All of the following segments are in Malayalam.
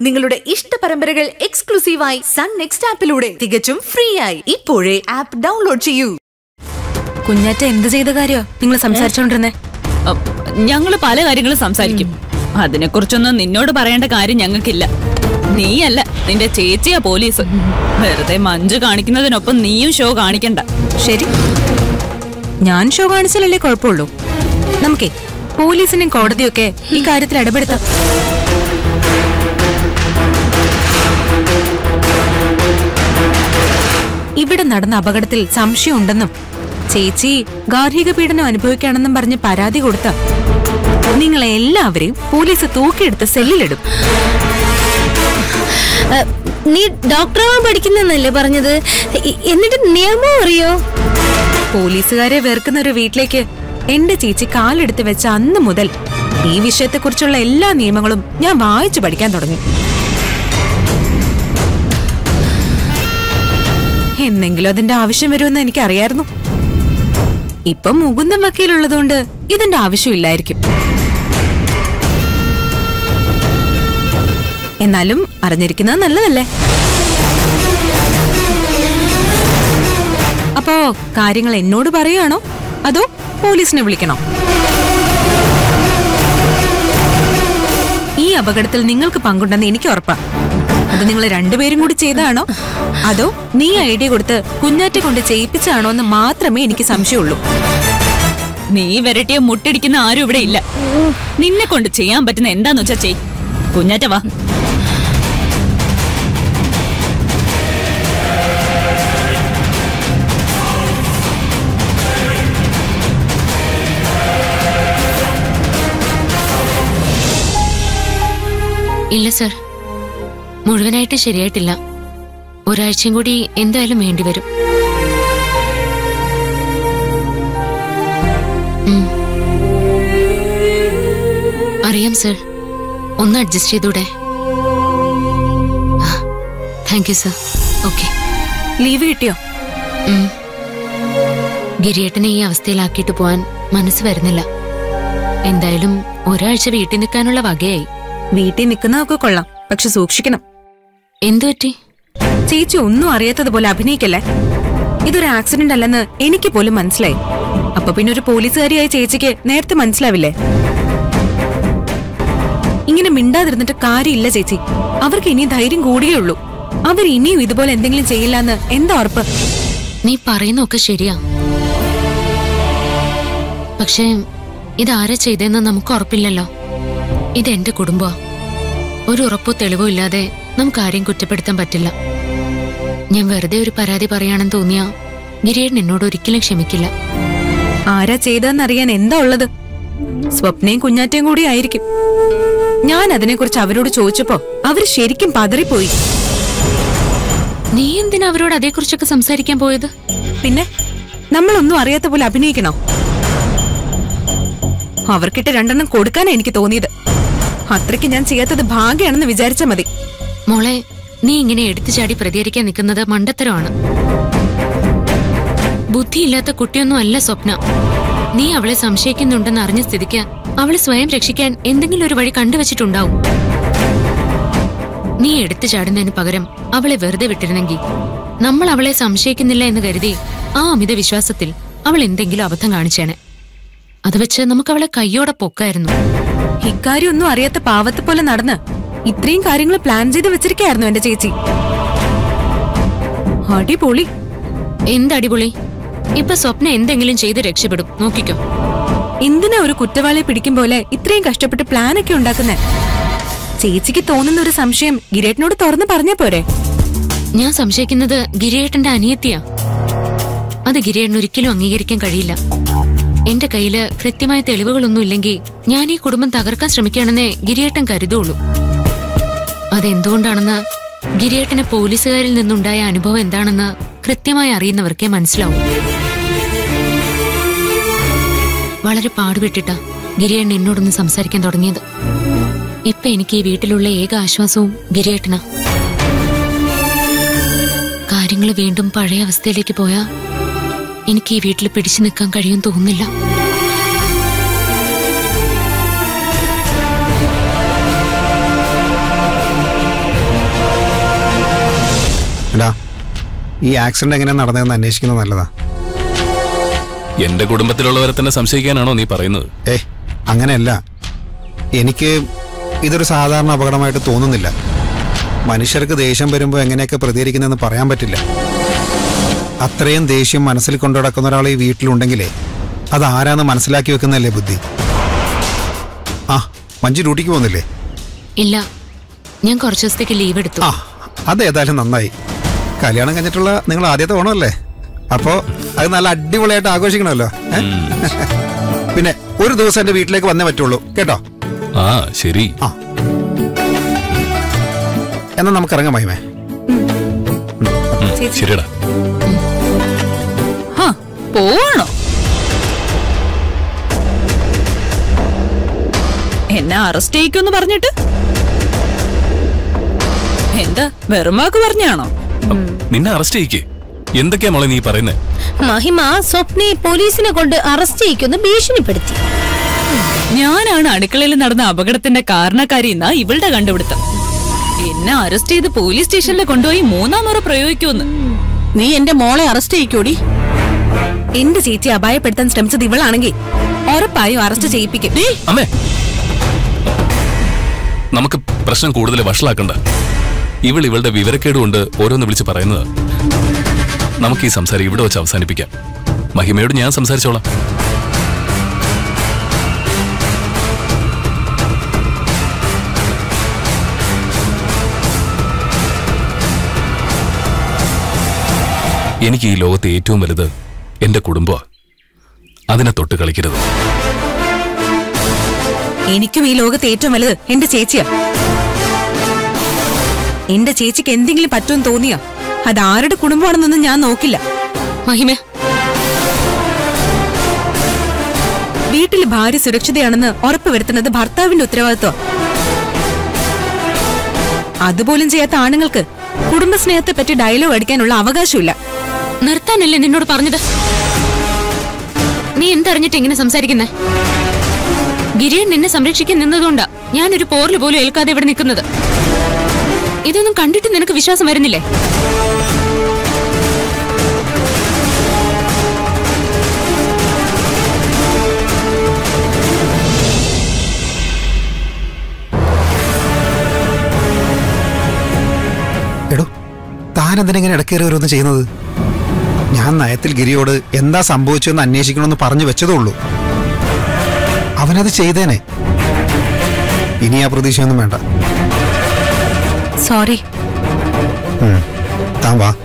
നിങ്ങളുടെ ഇഷ്ട പരമ്പരകൾ എക്സ്ക്ലൂസീവായി സൺ നെക്സ്റ്റ് ആപ്പിലൂടെ തികച്ചും ഫ്രീ ആയി ഇപ്പോഴേ ആപ്പ് ഡൗൺലോഡ് ചെയ്യൂ കുഞ്ഞാറ്റ എന്ത് ചെയ്ത കാര്യോ നിങ്ങൾ സംസാരിച്ചോണ്ടിരുന്നേ ഞങ്ങള് പല കാര്യങ്ങളും സംസാരിക്കും അതിനെക്കുറിച്ചൊന്നും നിന്നോട് പറയേണ്ട കാര്യം ഞങ്ങൾക്കില്ല നീയല്ല നിന്റെ ചേച്ചിയാ പോലീസ് വെറുതെ മഞ്ജു കാണിക്കുന്നതിനൊപ്പം നീയും ഷോ കാണിക്കണ്ട ശരി ഞാൻ ഷോ കാണിച്ചാലല്ലേ കുഴപ്പമുള്ളൂ നമുക്കേ പോലീസിനെയും കോടതിയൊക്കെ ഈ കാര്യത്തിൽ ഇടപെടുത്താം ഇവിടെ നടന്ന അപകടത്തിൽ സംശയമുണ്ടെന്നും ചേച്ചി ഗാർഹിക പീഡനം അനുഭവിക്കുകയാണെന്നും പറഞ്ഞ് പരാതി കൊടുത്ത നിങ്ങളെ എല്ലാവരെയും പോലീസ് തൂക്കിയെടുത്ത് സെല്ലിലിടും അ, നീ ഡോക്ടറാവാൻ പഠിക്കുന്നല്ലേ പറഞ്ഞത് ഇ- എന്നിട്ട് നിയമം അറിയോ പോലീസുകാരെ വെറുക്കുന്ന ഒരു വീട്ടിലേക്ക് എന്റെ ചേച്ചി കാലെടുത്ത് വെച്ച അന്ന് മുതൽ ഈ വിഷയത്തെക്കുറിച്ചുള്ള എല്ലാ നിയമങ്ങളും ഞാൻ വായിച്ചു പഠിക്കാൻ തുടങ്ങി എന്നെങ്കിലും അതിന്റെ ആവശ്യം വരുമെന്ന് എനിക്കറിയായിരുന്നു ഇപ്പം മുകുന്ദൻ വക്കീലുള്ളതുകൊണ്ട് ഇതിന്റെ ആവശ്യമില്ലായിരിക്കും എന്നാലും അറിഞ്ഞിരിക്കുന്നത് നല്ലതല്ലേ അപ്പോ കാര്യങ്ങൾ എന്നോട് പറയുകയാണോ അതോ പോലീസിനെ വിളിക്കണോ ഈ അപകടത്തിൽ നിങ്ങൾക്ക് പങ്കുണ്ടെന്ന് എനിക്ക് ഉറപ്പാ അത് നിങ്ങൾ രണ്ടുപേരും കൂടി ചെയ്തതാണോ അതോ നീ ഐഡിയ കൊടുത്ത് കുഞ്ഞാറ്റെ കൊണ്ട് ചെയ്യിപ്പിച്ചാണോ എന്ന് മാത്രമേ എനിക്ക് സംശയമുള്ളൂ നീ വരട്ടിയ മുട്ടിടിക്കുന്ന ആരും ഇവിടെ ഇല്ല നിന്നെ കൊണ്ട് ചെയ്യാൻ പറ്റുന്ന എന്താന്ന് വെച്ചാ ചെയ് കുഞ്ഞാറ്റ വാ ഇല്ല സർ മുഴുവനായിട്ട് ശരിയായിട്ടില്ല ഒരാഴ്ചയും കൂടി എന്തായാലും വേണ്ടിവരും ഉം. അറിയാം സർ ഒന്ന് അഡ്ജസ്റ്റ് ചെയ്തൂടെ thank you sir okay leave കിട്ടിയോ ഗിരിയേട്ടനെ ഈ അവസ്ഥയിലാക്കിയിട്ട് പോവാൻ മനസ്സ് വരുന്നില്ല എന്തായാലും ഒരാഴ്ച വീട്ടിൽ നിൽക്കാനുള്ള വകയായി വീട്ടിൽ നിൽക്കുന്നതൊക്കെ കൊള്ളാം പക്ഷെ സൂക്ഷിക്കണം എന്തു പറ്റി ചേച്ചി ഒന്നും അറിയാത്തതുപോലെ അഭിനയിക്കല്ലേ ഇതൊരു ആക്സിഡന്റ് അല്ലെന്ന് എനിക്ക് പോലും മനസ്സിലായി അപ്പൊ പിന്നെ ഒരു പോലീസുകാരിയായ ചേച്ചിക്ക് നേരത്തെ മനസ്സിലാവില്ലേ ഇങ്ങനെ മിണ്ടാതിരുന്നിട്ട് കാര്യമില്ല ചേച്ചി അവർക്ക് ഇനി ധൈര്യം കൂടിയേ ഉള്ളൂ അവർ ഇനിയും ഇതുപോലെ എന്തെങ്കിലും ചെയ്യില്ല എന്ന് എന്താ ഉറപ്പ് നീ പറയുന്നൊക്കെ ശരിയാ പക്ഷേ ഇതാരാ ചെയ്തതെന്ന് നമുക്ക് ഉറപ്പില്ലല്ലോ ഇത് എന്റെ കുടുംബമാ ഒരു ഉറപ്പോ തെളിവോ ഇല്ലാതെ നമുക്ക് ആരെയും കുറ്റപ്പെടുത്താൻ പറ്റില്ല ഞാൻ വെറുതെ ഒരു പരാതി പറയാണെന്ന് തോന്നിയാ ഗിരിയേട്ടൻ എന്നോട് ഒരിക്കലും ക്ഷമിക്കില്ല ആരാ ചെയ്തതെന്നറിയാൻ എന്താ ഉള്ളത് സ്വപ്നയും കുഞ്ഞാറ്റയും കൂടി ആയിരിക്കും ഞാൻ അതിനെക്കുറിച്ച് അവരോട് ചോദിച്ചപ്പോ അവര് ശരിക്കും പതറിപ്പോയി നീ എന്തിനാ അവരോട് അതേക്കുറിച്ചൊക്കെ സംസാരിക്കാൻ പോയത് പിന്നെ നമ്മളൊന്നും അറിയാത്ത പോലെ അഭിനയിക്കണോ അവർക്കിട്ട് രണ്ടെണ്ണം കൊടുക്കാനാ എനിക്ക് തോന്നിയത് അത്രയ്ക്ക് ഞാൻ ചെയ്യാത്തത് ഭാഗ്യാണെന്ന് വിചാരിച്ച മതി മോളെ നീ ഇങ്ങനെ എടുത്തു ചാടി പ്രതികരിക്കാൻ നിൽക്കുന്നത് മണ്ടത്തരമാണ് ബുദ്ധിയില്ലാത്ത കുട്ടിയൊന്നും അല്ല സ്വപ്ന നീ അവളെ സംശയിക്കുന്നുണ്ടെന്ന് അറിഞ്ഞ സ്ഥിതിക്ക് അവളെ സ്വയം രക്ഷിക്കാൻ എന്തെങ്കിലും ഒരു വഴി കണ്ടുവച്ചിട്ടുണ്ടാവും നീ എടുത്തു ചാടുന്നതിന് പകരം അവളെ വെറുതെ വിട്ടിരുന്നെങ്കിൽ നമ്മൾ അവളെ സംശയിക്കുന്നില്ല എന്ന് കരുതി ആ അമിത വിശ്വാസത്തിൽ അവൾ എന്തെങ്കിലും അബദ്ധം കാണിച്ചേനെ അത് വെച്ച് നമുക്ക് അവളെ കയ്യോടെ പൊക്കായിരുന്നു ഇക്കാര്യം ഒന്നും അറിയാത്ത പാവത്തെ പോലെ നടന്ന് ഇത്രയും കാര്യങ്ങൾ പ്ലാൻ ചെയ്ത് വെച്ചിരിക്കായിരുന്നു എന്റെ ചേച്ചി അടിപൊളി എന്തടിപൊളി ഇപ്പൊ സ്വപ്ന എന്തെങ്കിലും ചെയ്ത് രക്ഷപ്പെടും നോക്കിക്കോ എന്തിനാ ഒരു കുറ്റവാളിയെ പിടിക്കും പോലെ ഇത്രയും കഷ്ടപ്പെട്ട് പ്ലാൻ ഒക്കെ ഉണ്ടാക്കുന്നേ ചേച്ചിക്ക് തോന്നുന്ന ഒരു സംശയം ഗിരേട്ടനോട് തുറന്നു പറഞ്ഞ പോരെ ഞാൻ സംശയിക്കുന്നത് ഗിരിയേട്ടന്റെ അനിയത്തിയാ അത് ഗിരിയേട്ടൻ ഒരിക്കലും അംഗീകരിക്കാൻ കഴിയില്ല എന്റെ കയ്യില് കൃത്യമായ തെളിവുകളൊന്നും ഇല്ലെങ്കിൽ ഞാൻ ഈ കുടുംബം തകർക്കാൻ ശ്രമിക്കുകയാണെന്നേ ഗിരിയേട്ടൻ കരുതുള്ളൂ അതെന്തുകൊണ്ടാണെന്ന് ഗിരിയേട്ടന് പോലീസുകാരിൽ നിന്നുണ്ടായ അനുഭവം എന്താണെന്ന് കൃത്യമായി അറിയുന്നവർക്കേ മനസ്സിലാവും വളരെ പാടുപെട്ടിട്ടാ ഗിരിയേട്ടൻ എന്നോടൊന്ന് സംസാരിക്കാൻ തുടങ്ങിയത് ഇപ്പൊ എനിക്ക് ഈ വീട്ടിലുള്ള ഏക ആശ്വാസവും ഗിരിയേട്ടനാ കാര്യങ്ങൾ വീണ്ടും പഴയ അവസ്ഥയിലേക്ക് പോയാ എനിക്ക് ഈ വീട്ടിൽ പിടിച്ചു നിൽക്കാൻ കഴിയും തോന്നുന്നില്ല ഈ ആക്സിഡന്റ് എങ്ങനെ നടന്നതെന്ന് അന്വേഷിക്കുന്നത് നല്ലതാ എന്റെ കുടുംബത്തിലുള്ളവരെ തന്നെ സംശയിക്കാനാണോ നീ പറയുന്നത് ഏ അങ്ങനെയല്ല എനിക്ക് ഇതൊരു സാധാരണ അപകടമായിട്ട് തോന്നുന്നില്ല മനുഷ്യർക്ക് ദേഷ്യം വരുമ്പോൾ എങ്ങനെയൊക്കെ പ്രതികരിക്കുന്നതെന്ന് പറയാൻ പറ്റില്ല അത്രയും ദേഷ്യം മനസ്സിൽ കൊണ്ടു നടക്കുന്ന ഒരാൾ ഈ വീട്ടിലുണ്ടെങ്കിലേ അത് ആരാന്ന് മനസ്സിലാക്കി വെക്കുന്നല്ലേ ബുദ്ധി ആ മഞ്ജു ഡ്യൂട്ടിക്ക് പോകുന്നില്ലേ ഇല്ല ഞാൻ കുറച്ചു ദിവസത്തേക്ക് ലീവ് എടുത്തു ആ അതേതായാലും നന്നായി കല്യാണം കഴിഞ്ഞിട്ടുള്ള നിങ്ങൾ ആദ്യത്തെ ഓണമല്ലേ അപ്പോ അത് നല്ല അടിപൊളിയായിട്ട് ആഘോഷിക്കണമല്ലോ ഏ? പിന്നെ ഒരു ദിവസം എന്റെ വീട്ടിലേക്ക് വന്നേ പറ്റുള്ളൂ കേട്ടോ ആ ശരി ആ എന്നാ നമുക്ക് ഇറങ്ങാം മഹിമേ ഉം, ശരിടാ ഹാ പോവാണോ എന്നെ അറസ്റ്റ് ചെയ്യിക്കുമെന്ന് പറഞ്ഞിട്ട് എന്താ വെറും വാക്ക് പറഞ്ഞാണോ നിന്നെ അറസ്റ്റ് ചെയ്യിക്കേ എന്തൊക്കെയാ മോളെ നീ പറയുന്നേ മഹിമ സ്വപ്നയെ പോലീസിനെ കൊണ്ട് അറസ്റ്റ് ചെയ്യിക്കുമെന്ന് ഭീഷണിപ്പെടുത്തി ഞാനാണ് അടുക്കളയിൽ നടന്ന അപകടത്തിന്റെ കാരണക്കാരി എന്നാ ഇവളുടെ കണ്ടുപിടുത്തം എന്നെ അറസ്റ്റ് ചെയ്ത് പോലീസ് സ്റ്റേഷനിൽ കൊണ്ടുപോയി മൂന്നാം മുറ പ്രയോഗിക്കുമെന്ന് നീ എന്റെ മോളെ അറസ്റ്റ് ചെയ്യിക്കോടി എന്റെ ചേച്ചി അപായപ്പെടുത്താൻ ശ്രമിച്ചത് ഇവളാണെങ്കിൽ ഉറപ്പായും അറസ്റ്റ് ചെയ്യിപ്പിക്കും അമ്മേ നമുക്ക് പ്രശ്നം കൂടുതൽ വഷളാക്കണ്ട ഇവൾ ഇവളുടെ വിവരക്കേട് കൊണ്ട് ഓരോന്ന് വിളിച്ച് പറയുന്നത് നമുക്ക് ഈ സംസാരം ഇവിടെ വെച്ച് അവസാനിപ്പിക്കാം മഹിമയോട് ഞാൻ സംസാരിച്ചോളാം എനിക്ക് ഈ ലോകത്തെ ഏറ്റവും വലുത് എന്റെ കുടുംബമാണ് അതിനെ തൊട്ട് കളിക്കരുത് എനിക്കും ഈ ലോകത്ത് ഏറ്റവും വലുത് എന്റെ ചേച്ചിയാ എന്റെ ചേച്ചിക്ക് എന്തെങ്കിലും പറ്റുമെന്ന് തോന്നിയാ അത് ആരുടെ കുടുംബമാണെന്നൊന്നും ഞാൻ നോക്കില്ല മഹിമേ വീട്ടിൽ ഭാര്യ സുരക്ഷിതയാണെന്ന് ഉറപ്പുവരുത്തുന്നത് ഭർത്താവിന്റെ ഉത്തരവാദിത്വം അതുപോലും ചെയ്യാത്ത ആണുങ്ങൾക്ക് കുടുംബസ്നേഹത്തെ പറ്റി ഡയലോഗ് അടിക്കാനുള്ള അവകാശമില്ല നിർത്താനല്ലേ നിന്നോട് പറഞ്ഞത് നീ എന്തറിഞ്ഞിട്ട് ഇങ്ങനെ സംസാരിക്കുന്നേ ഗിരിയൻ നിന്നെ സംരക്ഷിക്കാൻ നിന്നതുകൊണ്ടാ ഞാനൊരു പോറിൽ പോലും ഏൽക്കാതെ ഇവിടെ നിൽക്കുന്നത് ഇതൊന്നും കണ്ടിട്ട് നിനക്ക് വിശ്വാസം വരുന്നില്ലേ എടോ താൻ എന്തിനെങ്ങനെ ഇടക്കേറി ഓരോന്ന് ചെയ്യുന്നത് ഞാൻ നയത്തിൽ ഗിരിയോട് എന്താ സംഭവിച്ചതെന്ന് അന്വേഷിക്കണമെന്ന് പറഞ്ഞു വെച്ചതേ ഉള്ളൂ അവനത് ചെയ്തേനെ ഇനി ആ പ്രതീക്ഷയൊന്നും വേണ്ട സോറി ഉം. താൻ വാ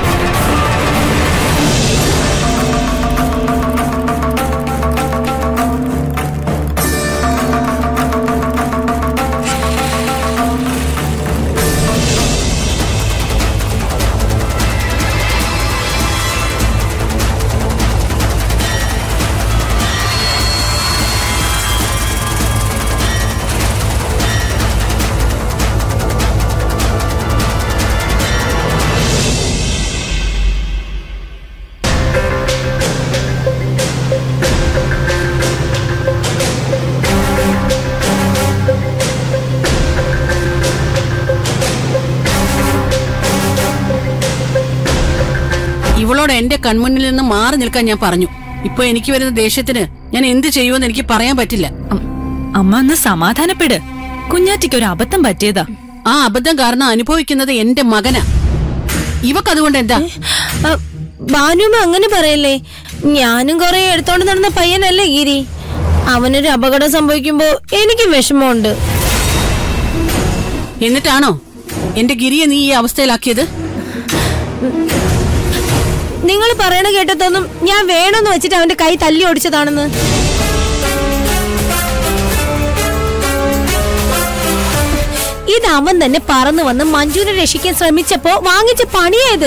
ഇവളോട് എന്റെ കൺമുന്നിൽ നിന്ന് മാറി നിൽക്കാൻ ഞാൻ പറഞ്ഞു ഇപ്പൊ എനിക്ക് വരുന്ന ദേഷ്യത്തിന് ഞാൻ എന്ത് ചെയ്യുമെന്ന് എനിക്ക് പറയാൻ പറ്റില്ല അം- അമ്മ ഒന്ന് സമാധാനപ്പെട് കുഞ്ഞാറ്റിക്ക് ഒരു അബദ്ധം പറ്റിയതാ ആ അബദ്ധം കാരണം അനുഭവിക്കുന്നത് എന്റെ മകനാ ഇവക്കതുകൊണ്ട് എന്താ ഭാനുമ അങ്ങനെ പറയല്ലേ ഞാനും കുറെ എടുത്തോണ്ട് നടന്ന പയ്യനല്ലേ ഗിരി അവനൊരു അപകടം സംഭവിക്കുമ്പോ എനിക്കും വിഷമമുണ്ട് എന്നിട്ടാണോ എന്റെ ഗിരിയെ നീ ഈ അവസ്ഥയിലാക്കിയത് നിങ്ങൾ പറയണ കേട്ടതൊന്നും ഞാൻ വേണമെന്ന് വെച്ചിട്ട് അവന്റെ കൈ തല്ലി ഓടിച്ചതാണെന്ന് ഇത് അവൻ തന്നെ പറന്നു വന്ന് മഞ്ജുവിനെ രക്ഷിക്കാൻ ശ്രമിച്ചപ്പോ വാങ്ങിച്ച പണിയായത്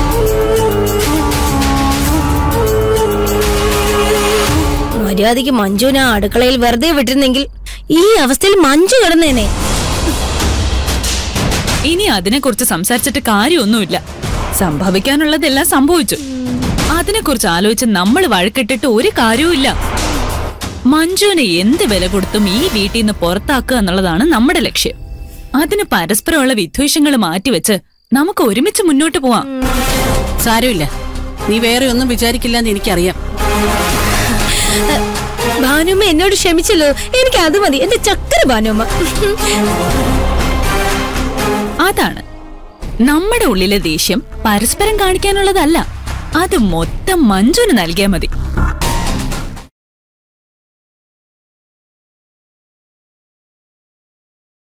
മര്യാദയ്ക്ക് മഞ്ജുവിനെ ആ അടുക്കളയിൽ വെറുതെ വിട്ടിരുന്നെങ്കിൽ ഈ അവസ്ഥയിൽ മഞ്ജു കിടന്നേനെ ഇനി അതിനെക്കുറിച്ച് സംസാരിച്ചിട്ട് കാര്യമൊന്നുമില്ല സംഭവിക്കാനുള്ളതെല്ലാം സംഭവിച്ചു അതിനെക്കുറിച്ച് ആലോചിച്ച് നമ്മൾ വഴക്കിട്ടിട്ട് ഒരു കാര്യവുമില്ല മഞ്ജുവിന് എന്ത് വില കൊടുത്തും ഈ വീട്ടിൽ നിന്ന് പുറത്താക്കുക എന്നുള്ളതാണ് നമ്മുടെ ലക്ഷ്യം അതിന് പരസ്പരമുള്ള വിദ്വേഷങ്ങൾ മാറ്റിവെച്ച് നമുക്ക് ഒരുമിച്ച് മുന്നോട്ട് പോവാം സാരമില്ല നീ വേറെ ഒന്നും വിചാരിക്കില്ല എന്ന് എനിക്കറിയാം ഭാനുമ്മ എന്നോട് ക്ഷമിച്ചല്ലോ എനിക്ക് അത് മതി എന്റെ ചക്കര ഭാനുമ്മ അതാണ് നമ്മുടെ ഉള്ളിലെ ദേഷ്യം പരസ്പരം കാണിക്കാനുള്ളതല്ല അത് മൊത്തം മഞ്ജുന് നൽകിയാ മതി